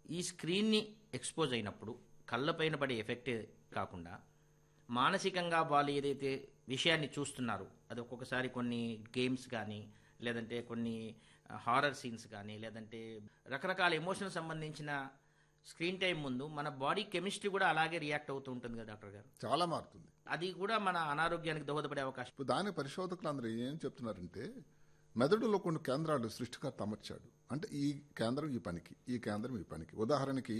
ఈ స్క్రీన్ని ఎక్స్పోజ్ అయినప్పుడు కళ్ళపైన పడే ఎఫెక్టే కాకుండా మానసికంగా వాళ్ళు ఏదైతే విషయాన్ని చూస్తున్నారు అది ఒక్కొక్కసారి కొన్ని గేమ్స్ కానీ లేదంటే కొన్ని హారర్ సీన్స్ కానీ లేదంటే రకరకాల ఎమోషన్ సంబంధించిన స్క్రీన్ టైం ముందు మన బాడీ కెమిస్ట్రీ కూడా అలాగే రియాక్ట్ అవుతూ ఉంటుంది కదా డాక్టర్ గారు చాలా మారుతుంది అది కూడా మన అనారోగ్యానికి దోహదపడే అవకాశం ఇప్పుడు దాని పరిశోధకులు అందరూ ఏం చెప్తున్నారంటే మెదడులో కొన్ని కేంద్రాలు సృష్టికర్త అమర్చాడు అంటే ఈ కేంద్రం ఈ పనికి ఈ కేంద్రం ఈ పనికి ఉదాహరణకి